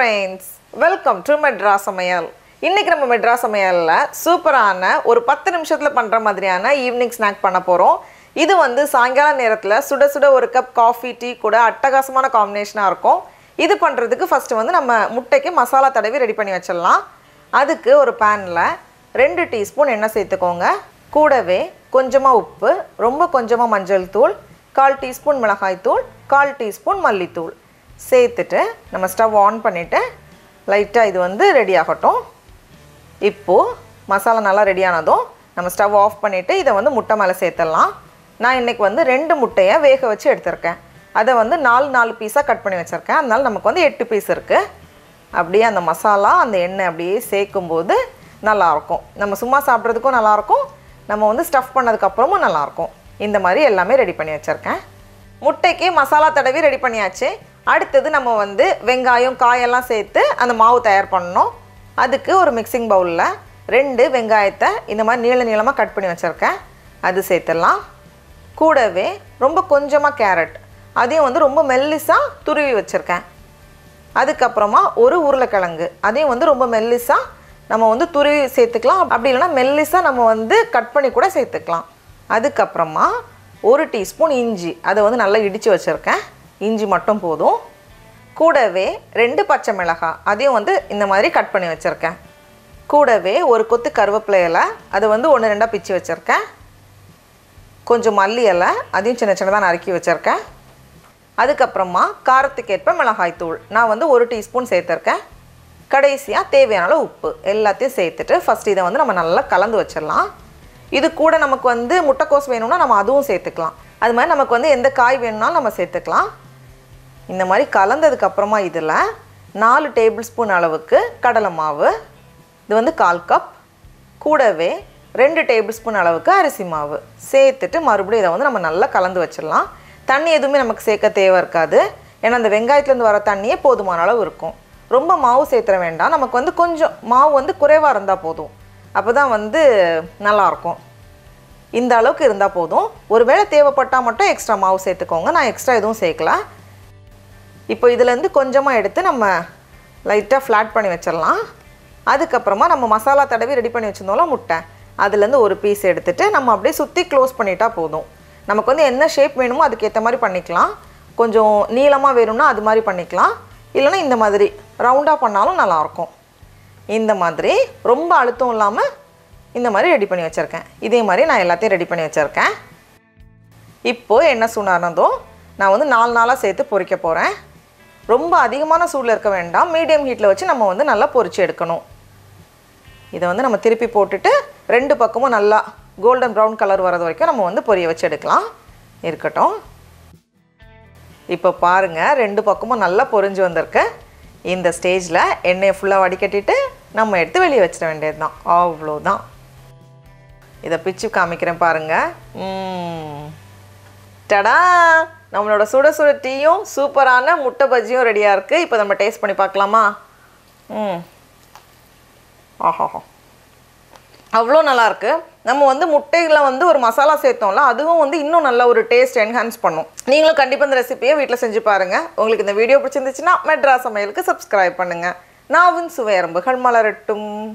Friends welcome to metro சமையல் இன்னைக்கு நம்ம மெட்ரா சமையலில் சூப்பரான ஒரு பத்து நிமிஷத்தில் பண்ணுற மாதிரியான ஈவினிங் ஸ்நாக் பண்ண போகிறோம் இது வந்து சாயங்கால நேரத்தில் சுட சுட ஒரு கப் காஃபி டீ கூட அட்டகாசமான காம்பினேஷனாக இருக்கும் இது பண்ணுறதுக்கு ஃபஸ்ட்டு வந்து நம்ம முட்டைக்கு மசாலா தடவி ரெடி பண்ணி வச்சிடலாம் அதுக்கு ஒரு பேனில் ரெண்டு டீஸ்பூன் எண்ணெய் சேர்த்துக்கோங்க கூடவே கொஞ்சமாக உப்பு ரொம்ப கொஞ்சமாக மஞ்சள் தூள் கால் டீஸ்பூன் மிளகாய் தூள் கால் டீஸ்பூன் மல்லித்தூள் சேர்த்துட்டு நம்ம ஸ்டவ் ஆன் பண்ணிவிட்டு லைட்டாக இது வந்து ரெடி ஆகட்டும் இப்போது மசாலா நல்லா ரெடி ஆனதும் நம்ம ஸ்டவ் ஆஃப் பண்ணிவிட்டு இதை வந்து முட்டை மேலே சேர்த்துடலாம் நான் இன்றைக்கி வந்து ரெண்டு முட்டையை வேக வச்சு எடுத்திருக்கேன் அதை வந்து நாலு நாலு பீஸாக கட் பண்ணி வச்சுருக்கேன் அதனால நமக்கு வந்து எட்டு பீஸ் இருக்குது அப்படியே அந்த மசாலா அந்த எண்ணெய் அப்படியே சேர்க்கும்போது நல்லாயிருக்கும் நம்ம சும்மா சாப்பிட்றதுக்கும் நல்லாயிருக்கும் நம்ம வந்து ஸ்டஃப் பண்ணதுக்கப்புறமும் நல்லாயிருக்கும் இந்த மாதிரி எல்லாமே ரெடி பண்ணி வச்சுருக்கேன் முட்டைக்கு மசாலா தடவி ரெடி பண்ணியாச்சு அடுத்தது நம்ம வந்து வெங்காயம் காயெல்லாம் சேர்த்து அந்த மாவு தயார் பண்ணணும் அதுக்கு ஒரு மிக்சிங் பவுலில் ரெண்டு வெங்காயத்தை இந்த மாதிரி நீள நீளமாக கட் பண்ணி வச்சுருக்கேன் அது சேர்த்துடலாம் கூடவே ரொம்ப கொஞ்சமாக கேரட் அதையும் வந்து ரொம்ப மெல்லிஸாக துருவி வச்சுருக்கேன் அதுக்கப்புறமா ஒரு உருளைக்கிழங்கு அதையும் வந்து ரொம்ப மெல்லிஸாக நம்ம வந்து துருவி சேர்த்துக்கலாம் அப்படி இல்லைன்னா மெல்லிஸாக நம்ம வந்து கட் பண்ணி கூட சேர்த்துக்கலாம் அதுக்கப்புறமா ஒரு டீஸ்பூன் இஞ்சி அதை வந்து நல்லா இடித்து வச்சுருக்கேன் இஞ்சி மட்டும் போதும் கூடவே ரெண்டு பச்சை மிளகாய் அதையும் வந்து இந்த மாதிரி கட் பண்ணி வச்சுருக்கேன் கூடவே ஒரு கொத்து கருவேப்பிலை இலை அதை வந்து ஒன்று ரெண்டாக பிச்சு வச்சுருக்கேன் கொஞ்சம் மல்லி இலை அதையும் சின்ன சின்னதாக நறுக்கி வச்சுருக்கேன் அதுக்கப்புறமா காரத்துக்கேற்ப மிளகாய் தூள் நான் வந்து ஒரு டீஸ்பூன் சேர்த்துருக்கேன் கடைசியாக தேவையான அளவு உப்பு எல்லாத்தையும் சேர்த்துட்டு ஃபஸ்ட் இதை வந்து நம்ம நல்லா கலந்து வச்சிடலாம் இது கூட நமக்கு வந்து முட்டைக்கோஸ் வேணும்னா நம்ம அதுவும் சேர்த்துக்கலாம் அது மாதிரி நமக்கு வந்து எந்த காய் வேணும்னாலும் நம்ம சேர்த்துக்கலாம் இந்த மாதிரி கலந்ததுக்கப்புறமா இதில் நாலு டேபிள் ஸ்பூன் அளவுக்கு கடலை மாவு இது வந்து கால் கப் கூடவே ரெண்டு டேபிள் ஸ்பூன் அளவுக்கு அரிசி மாவு சேர்த்துட்டு மறுபடியும் இதை வந்து நம்ம நல்லா கலந்து வச்சிடலாம் தண்ணி எதுவுமே நமக்கு சேர்க்க தேவை இருக்காது ஏன்னா அந்த வெங்காயத்துலேருந்து வர தண்ணியே போதுமான அளவு இருக்கும் ரொம்ப மாவு சேர்த்துற வேண்டாம் நமக்கு வந்து கொஞ்சம் மாவு வந்து குறைவாக இருந்தால் போதும் அப்போ தான் வந்து நல்லாயிருக்கும் இந்த அளவுக்கு இருந்தால் போதும் ஒருவேளை தேவைப்பட்டால் மட்டும் எக்ஸ்ட்ரா மாவு சேர்த்துக்கோங்க நான் எக்ஸ்ட்ரா எதுவும் சேர்க்கல இப்போ இதுலேருந்து கொஞ்சமாக எடுத்து நம்ம லைட்டாக ஃப்ளாட் பண்ணி வச்சிடலாம் அதுக்கப்புறமா நம்ம மசாலா தடவி ரெடி பண்ணி வச்சுருந்தோம்ல முட்டை அதுலேருந்து ஒரு பீஸ் எடுத்துகிட்டு நம்ம அப்படியே சுற்றி க்ளோஸ் பண்ணிட்டா போதும் நமக்கு வந்து என்ன ஷேப் வேணுமோ அதுக்கேற்ற மாதிரி பண்ணிக்கலாம் கொஞ்சம் நீளமாக வேணும்னா அது மாதிரி பண்ணிக்கலாம் இல்லைன்னா இந்த மாதிரி ரவுண்டாக பண்ணாலும் நல்லாயிருக்கும் இந்த மாதிரி ரொம்ப அழுத்தம் இல்லாமல் இந்த மாதிரி ரெடி பண்ணி வச்சுருக்கேன் இதே மாதிரி நான் எல்லாத்தையும் ரெடி பண்ணி வச்சுருக்கேன் இப்போது என்ன சூடானதோ நான் வந்து நாலு நாளாக சேர்த்து பொரிக்க போகிறேன் ரொம்ப அதிகமான சூடில் இருக்க வேண்டாம் மீடியம் ஹீட்டில் வச்சு நம்ம வந்து நல்லா பொரிச்சு எடுக்கணும் இதை வந்து நம்ம திருப்பி போட்டுட்டு ரெண்டு பக்கமும் நல்லா கோல்டன் ப்ரௌன் கலர் வர்றது வரைக்கும் நம்ம வந்து பொரிய வச்சு எடுக்கலாம் இருக்கட்டும் இப்போ பாருங்கள் ரெண்டு பக்கமும் நல்லா பொரிஞ்சு வந்திருக்கு இந்த ஸ்டேஜில் எண்ணெயை ஃபுல்லாக வடிகட்டிட்டு நம்ம எடுத்து வெளியே வச்சிட வேண்டியது தான் அவ்வளோதான் இதை பிச்சு காமிக்கிறேன் பாருங்கள் ம். டடா நம்மளோட சுட சுட டீயும் சூப்பரான முட்டை பஜ்ஜியும் ரெடியாக இருக்குது இப்போ நம்ம டேஸ்ட் பண்ணி பார்க்கலாமா ம் ஆஹாஹா அவ்வளோ நல்லாயிருக்கு நம்ம வந்து முட்டையில் வந்து ஒரு மசாலா சேர்த்தோம்ல அதுவும் வந்து இன்னும் நல்ல ஒரு டேஸ்ட் என்ஹான்ஸ் பண்ணும் நீங்களும் கண்டிப்பாக இந்த ரெசிபியை வீட்டில் செஞ்சு பாருங்கள் உங்களுக்கு இந்த வீடியோ பிடிச்சிருந்துச்சுன்னா மெட்ரா சமையலுக்கு சப்ஸ்கிரைப் பண்ணுங்கள் நாவின் சுவையரம்புகள் மலரட்டும்